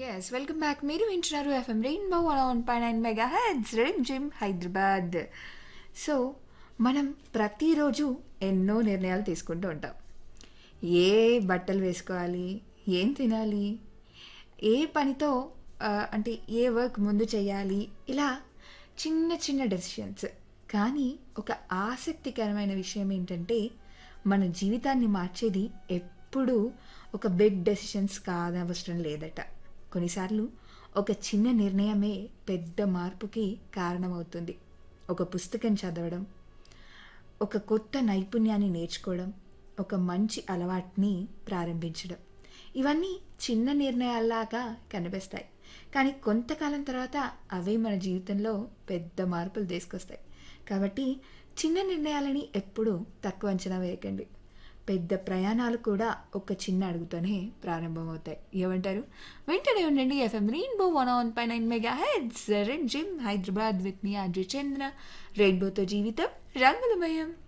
yes welcome back మీరు వింటున్నారు FM rainbow one point nine megahertz red gym Hyderabad so మనం ప్రతిరోజు ఎన్నో నిర్ణయాలు తీసుకుంటూ ఉంటాం ఏ బట్టలు వేసుకోవాలి ఏం తినాలి ఏ పనితో ఆ, అంటే ఏ వర్క్ ముందు చేయాలి ఇలా చిన్న చిన్న డెసిషన్స్ కానీ ఒక ఆసక్తికరమైన విషయం ఏంటంటే మన జీవితాన్ని మార్చేది ఎప్పుడూ ఒక బిగ్ డెసిషన్స్ కానవసరం లేదట కొన్నిసార్లు ఒక చిన్న నిర్ణయమే పెద్ద మార్పుకి కారణమవుతుంది ఒక పుస్తకం చదవడం ఒక కొత్త నైపుణ్యాన్ని నేర్చుకోవడం ఒక మంచి అలవాటుని ప్రారంభించడం ఇవన్నీ చిన్న నిర్ణయాల్లాగా కనిపిస్తాయి కానీ కొంతకాలం తర్వాత అవే మన జీవితంలో పెద్ద మార్పులు తీసుకొస్తాయి కాబట్టి చిన్న నిర్ణయాలని ఎప్పుడూ తక్కువ అంచనా వేయకండి పెద్ద ప్రయాణాలు కూడా ఒక చిన్న అడుగుతోనే ప్రారంభమవుతాయి ఏమంటారు వెంటనే ఉండండి FM rainbow one on pie nine megahertz red gym Hyderabad with మీ అజయ్ చంద్ర రెయిన్బోతో జీవితం రంగులమయం